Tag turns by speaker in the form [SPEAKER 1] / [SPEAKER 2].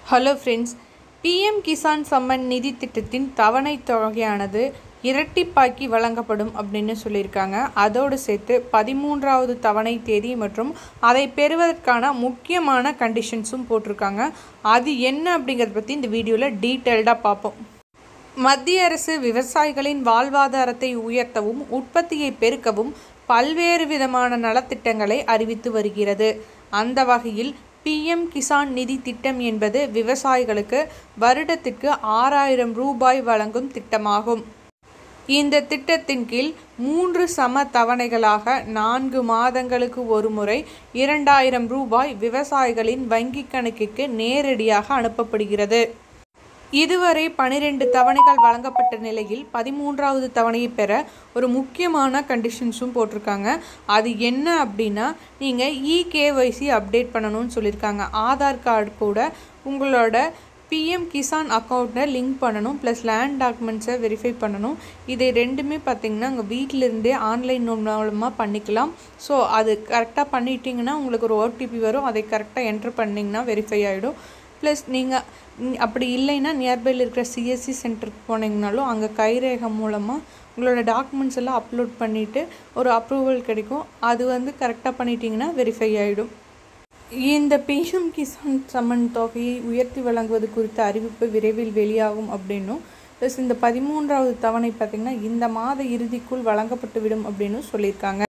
[SPEAKER 1] hello friends PM Kisan Samman Nidhi திட்டத்தின் தவணை தொகையானது இரட்டிப்பாக்கி வழங்கப்படும் அப்படின்னு சொல்லியிருக்காங்க அதோடு சேர்த்து பதிமூன்றாவது தவணை தேதி மற்றும் அதை பெறுவதற்கான முக்கியமான கண்டிஷன்ஸும் போட்டிருக்காங்க அது என்ன அப்படிங்கிறத பற்றி இந்த வீடியோவில் டீட்டெயில்டாக பார்ப்போம் மத்திய அரசு விவசாயிகளின் வாழ்வாதாரத்தை உயர்த்தவும் உற்பத்தியை பெருக்கவும் பல்வேறு விதமான நலத்திட்டங்களை அறிவித்து வருகிறது அந்த வகையில் பிஎம் கிசான் நிதி திட்டம் என்பது விவசாயிகளுக்கு வருடத்திற்கு ஆறாயிரம் ரூபாய் வழங்கும் திட்டமாகும் இந்த திட்டத்தின் கீழ் மூன்று சம தவணைகளாக நான்கு மாதங்களுக்கு ஒரு முறை இரண்டாயிரம் ரூபாய் விவசாயிகளின் வங்கிக் கணக்கிற்கு நேரடியாக அனுப்பப்படுகிறது இதுவரை பனிரெண்டு தவணைகள் வழங்கப்பட்ட நிலையில் பதிமூன்றாவது தவணையை பெற ஒரு முக்கியமான கண்டிஷன்ஸும் போட்டிருக்காங்க அது என்ன அப்படின்னா நீங்கள் இகேஒய்சி அப்டேட் பண்ணணும்னு சொல்லியிருக்காங்க ஆதார் கார்டு கூட உங்களோட பிஎம் கிசான் அக்கௌண்ட்டை லிங்க் பண்ணணும் ப்ளஸ் லேண்ட் டாக்குமெண்ட்ஸை வெரிஃபை பண்ணணும் இதை ரெண்டுமே பார்த்திங்கன்னா உங்கள் வீட்டிலிருந்தே ஆன்லைன் மூலமாக பண்ணிக்கலாம் ஸோ அது கரெக்டாக பண்ணிட்டீங்கன்னா உங்களுக்கு ஒரு ஓடிபி வரும் அதை கரெக்டாக என்ட்ரு பண்ணிங்கன்னா வெரிஃபை ஆகிடும் ப்ளஸ் நீங்கள் அப்படி இல்லைன்னா நியர்பையில் இருக்கிற சிஎஸ்சி சென்டருக்கு போனீங்கனாலும் அங்கே கைரேகம் மூலமாக உங்களோட டாக்குமெண்ட்ஸ் எல்லாம் அப்லோட் பண்ணிவிட்டு ஒரு அப்ரூவல் கிடைக்கும் அது வந்து கரெக்டாக பண்ணிட்டீங்கன்னா வெரிஃபை ஆகிடும் இந்த பிஎம் கிசான் சம்மன் தொகையை உயர்த்தி வழங்குவது குறித்த அறிவிப்பு விரைவில் வெளியாகும் அப்படின்னும் ப்ளஸ் இந்த பதிமூன்றாவது தவணை பார்த்திங்கன்னா இந்த மாத இறுதிக்குள் வழங்கப்பட்டு விடும் அப்படின்னு சொல்லியிருக்காங்க